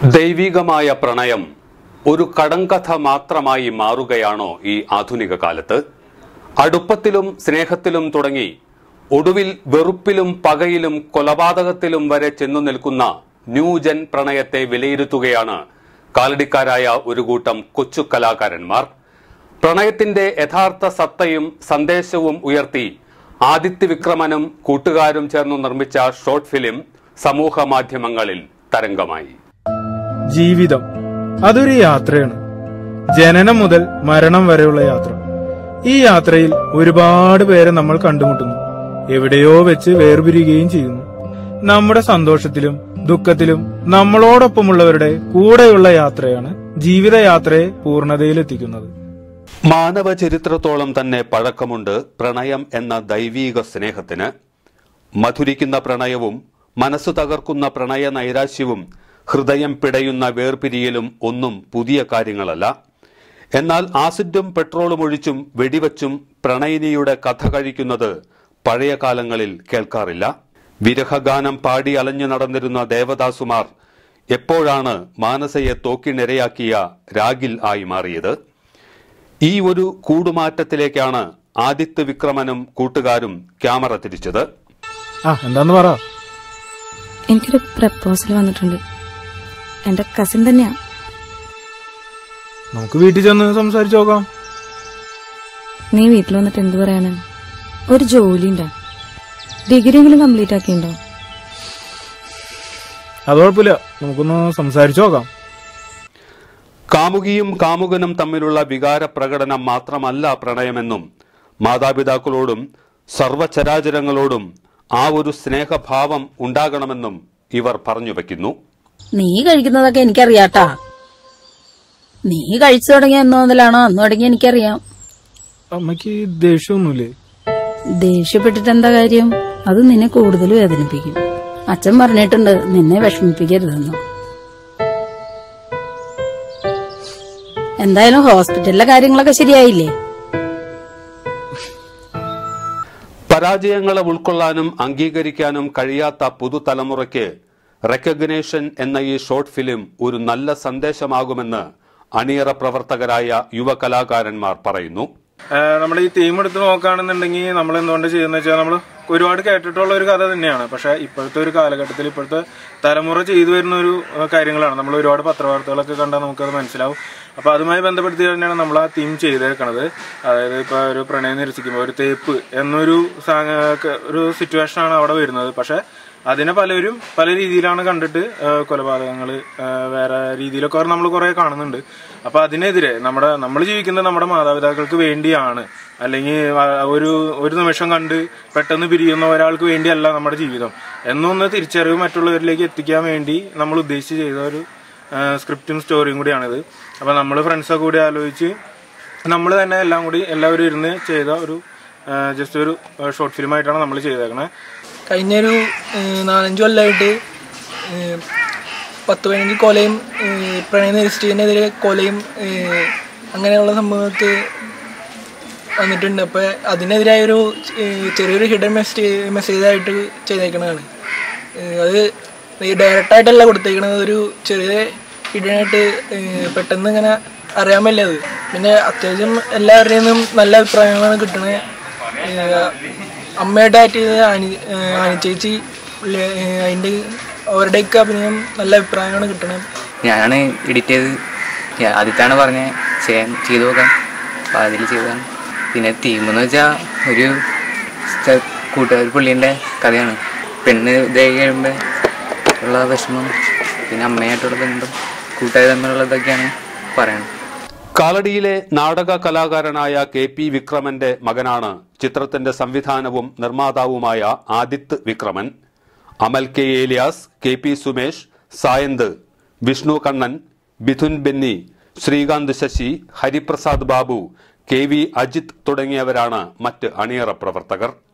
ദൈവികമായ പ്രണയം ഒരു കടങ്കഥ മാത്രമായി മാറുകയാണോ ഈ ആധുനിക കാലത്ത് അടുപ്പത്തിലും സ്നേഹത്തിലും തുടങ്ങി ഒടുവിൽ വെറുപ്പിലും പകയിലും കൊലപാതകത്തിലും വരെ ചെന്നു നിൽക്കുന്ന ന്യൂജൻ പ്രണയത്തെ വിലയിരുത്തുകയാണ് കാലടിക്കാരായ ഒരു കൂട്ടം കൊച്ചു കലാകാരന്മാർ പ്രണയത്തിന്റെ യഥാർത്ഥ സത്തയും സന്ദേശവും ഉയർത്തി ആദിത്യ വിക്രമനും കൂട്ടുകാരും ചേർന്നു നിർമ്മിച്ച ഷോർട്ട് ഫിലിം സമൂഹ മാധ്യമങ്ങളിൽ തരംഗമായി ജീവിതം അതൊരു യാത്രയാണ് ജനനം മുതൽ മരണം വരെയുള്ള യാത്ര ഈ യാത്രയിൽ ഒരുപാട് പേരെ നമ്മൾ കണ്ടുമുട്ടുന്നു എവിടെയോ വെച്ച് വേർപിരിയുകയും ചെയ്യുന്നു നമ്മുടെ സന്തോഷത്തിലും ദുഃഖത്തിലും നമ്മളോടൊപ്പമുള്ളവരുടെ കൂടെയുള്ള യാത്രയാണ് ജീവിതയാത്രയെ പൂർണ്ണതയിലെത്തിക്കുന്നത് മാനവ ചരിത്രത്തോളം തന്നെ പഴക്കമുണ്ട് പ്രണയം എന്ന ദൈവീക സ്നേഹത്തിന് മധുരിക്കുന്ന പ്രണയവും മനസ്സു തകർക്കുന്ന പ്രണയ നൈരാശ്യവും ഹൃദയം പിടയുന്ന വേർപിരിയലും ഒന്നും പുതിയ കാര്യങ്ങളല്ല എന്നാൽ ആസിഡും പെട്രോളും ഒഴിച്ചും വെടിവച്ചും പ്രണയിനിയുടെ കഥ കഴിക്കുന്നത് പഴയ കാലങ്ങളിൽ കേൾക്കാറില്ല വിരഹഗാനം പാടി അലഞ്ഞു നടന്നിരുന്ന ദേവദാസുമാർ എപ്പോഴാണ് മാനസയെ തോക്കിനിരയാക്കിയ രാഗിൽ ആയി മാറിയത് ഈ ഒരു കൂടുമാറ്റത്തിലേക്കാണ് ആദിത്യ വിക്രമനും കൂട്ടുകാരും ക്യാമറ തിരിച്ചത് ആ എന്താന്ന് പറ എനിക്കൊരു പ്രപ്പോസൽ വന്നിട്ടുണ്ട് എന്റെ കസിൻ തന്നെയാ നമുക്ക് വീട്ടിൽ ചെന്ന് സംസാരിച്ചു നോക്കാം നീ വീട്ടിൽ വന്നിട്ട് എന്ത് പറയാനാ ഒരു ജോലി ഉണ്ടോ ഡിഗ്രി എങ്കിലും കംപ്ലീറ്റ് ആക്കിയിട്ടുണ്ടോ അത് കുഴപ്പമില്ല നമുക്കൊന്ന് സംസാരിച്ചു നോക്കാം കാമുകിയും കാമുകനും തമ്മിലുള്ള വികാര പ്രകടനം മാത്രമല്ല പ്രണയമെന്നും മാതാപിതാക്കളോടും സർവചരാചരങ്ങളോടും ആ ഒരു സ്നേഹഭാവം ഉണ്ടാകണമെന്നും ഇവർ പറഞ്ഞു വയ്ക്കുന്നു നീ കഴിക്കുന്നതൊക്കെ എനിക്കറിയാട്ടാ നീ കഴിച്ചു തുടങ്ങിയ എന്ന് മുതലാണോ അന്ന് തുടങ്ങി എനിക്കറിയാം അമ്മയ്ക്ക് ദേഷ്യമൊന്നുമില്ലേ ദേഷ്യപ്പെട്ടിട്ട് എന്താ കാര്യം അത് നിന്നെ കൂടുതൽ വേദനിപ്പിക്കും അച്ഛൻ പറഞ്ഞിട്ടുണ്ട് നിന്നെ വിഷമിപ്പിക്കരുതെന്ന് എന്തായാലും ഹോസ്പിറ്റലിലെ കാര്യങ്ങളൊക്കെ ശരിയായില്ലേ പരാജയങ്ങളെ ഉൾക്കൊള്ളാനും അംഗീകരിക്കാനും കഴിയാത്ത പുതുതലമുറയ്ക്ക് റെക്കഗ്നേഷൻ എന്ന ഈ ഷോർട്ട് ഫിലിം ഒരു നല്ല സന്ദേശമാകുമെന്ന് അണിയറ പ്രവർത്തകരായ യുവ കലാകാരന്മാർ പറയുന്നു നമ്മൾ ഈ തീം എടുത്ത് നോക്കുകയാണെന്നുണ്ടെങ്കിൽ നമ്മൾ എന്തുകൊണ്ട് ചെയ്യുന്ന വെച്ചാൽ നമ്മൾ ഒരുപാട് കേട്ടിട്ടുള്ള ഒരു കഥ തന്നെയാണ് പക്ഷെ ഇപ്പോഴത്തെ ഒരു കാലഘട്ടത്തിൽ ഇപ്പോഴത്തെ തലമുറ ചെയ്തു വരുന്ന ഒരു ഏഹ്, കാര്യങ്ങളാണ് നമ്മൾ ഒരുപാട് പത്രവാർത്തകളൊക്കെ കണ്ടാൽ നമുക്കത് മനസ്സിലാവും അപ്പൊ അതുമായി ബന്ധപ്പെടുത്തി തന്നെയാണ് നമ്മൾ ആ തീം ചെയ്തേക്കണത് അതായത് ഇപ്പൊ ഒരു പ്രണയം നിരസിക്കുമ്പോൾ ഒരു തേപ്പ് എന്നൊരു സാ- ഒരു സിറ്റുവേഷൻ ആണ് അവിടെ വരുന്നത് പക്ഷെ അതിനെ പലരും പല രീതിയിലാണ് കണ്ടിട്ട് കൊലപാതകങ്ങൾ വേറെ രീതിയിലൊക്കെ നമ്മൾ കുറെ കാണുന്നുണ്ട് അപ്പൊ അതിനെതിരെ നമ്മുടെ നമ്മൾ ജീവിക്കുന്നത് നമ്മുടെ മാതാപിതാക്കൾക്ക് വേണ്ടിയാണ് അല്ലെങ്കിൽ ആ- ഒരു ഒരു നിമിഷം കണ്ട് പെട്ടെന്ന് പിരിയുന്ന ഒരാൾക്ക് വേണ്ടിയല്ല നമ്മുടെ ജീവിതം എന്നൊന്ന് തിരിച്ചറിവ് മറ്റുള്ളവരിലേക്ക് എത്തിക്കാൻ വേണ്ടി നമ്മൾ ഉദ്ദേശിച്ച് ചെയ്ത ഒരു സ്ക്രിപ്റ്റും സ്റ്റോറിയും കൂടിയാണിത് അപ്പൊ നമ്മൾ ഫ്രണ്ട്സൊക്കെ കൂടി ആലോചിച്ച് നമ്മൾ തന്നെ എല്ലാം കൂടി എല്ലാവരും ഇരുന്ന് ചെയ്ത ഒരു ജസ്റ്റ് ഒരു ഷോർട്ട് ഫിലിം ആയിട്ടാണ് നമ്മൾ ചെയ്തേക്കണേ കഴിഞ്ഞൊരു ഏഹ്, നാലഞ്ച് കൊല്ലമായിട്ട് ഏഹ്, പത്ത് പതിനഞ്ച് കൊലയും ഏഹ്, പ്രണയ നിരസിച്ചതിനെതിരെ കൊലയും ഏഹ്, അങ്ങനെയുള്ള സംഭവങ്ങൾക്ക് വന്നിട്ടുണ്ട് അപ്പോൾ അതിനെതിരായൊരു ഏഹ്, ചെറിയൊരു ഹിഡൻ മെസ്സേജ് മെസ്സേജായിട്ട് ചെയ്തേക്കണതാണ് ഏഹ്, അത് ഈ ഡയറക്റ്റായിട്ടല്ല കൊടുത്തേക്കണത് ഒരു ചെറിയ ഹിഡനായിട്ട് പെട്ടെന്ന് ഇങ്ങനെ അറിയാൻ പറ്റില്ല അത് പിന്നെ അത്യാവശ്യം എല്ലാവരുടെയും നിന്നും നല്ല അഭിപ്രായങ്ങളാണ് കിട്ടണത് ഏഹ്, അമ്മയുടെ ആക്ട് ചെയ്ത അനി ഏഹ്, അനിച്ചേച്ചി പുള്ളി- ഏഹ്, അതിൻ്റെ അവരുടെയൊക്കെ അഭിനയം നല്ല അഭിപ്രായങ്ങളാണ് കിട്ടണത് ഞാനാണ് എഡിറ്റ് ചെയ്ത് ഞാൻ ആദ്യത്താണ് പറഞ്ഞത് ചെയ്യാൻ ചെയ്തു നോക്കാൻ അപ്പോൾ അതിൽ ചെയ്തതാണ് പിന്നെ തീം എന്ന് വെച്ചാൽ ഒരു ച- കൂട്ടുകാർ പുള്ളീൻ്റെ കഥയാണ് പെണ്ണ് ഇതായി കഴിയുമ്പോൾ ഉള്ള വിഷമം പിന്നെ അമ്മയായിട്ടുള്ള ബന്ധം കൂട്ടുകാർ തമ്മിലുള്ളതൊക്കെയാണ് പറയുന്നത് കാലടിയിലെ നാടക കലാകാരനായ കെ പി വിക്രമന്റെ മകനാണ് ചിത്രത്തിന്റെ സംവിധാനവും നിർമ്മാതാവുമായ Adith Vikraman Amal K Elias K P Sumesh Sayanth Vishnu Kannan Bithun Benny Sreekanth Sasi Hariprasad Babu K V Ajith തുടങ്ങിയവരാണ് മറ്റ് അണിയറ പ്രവർത്തകർ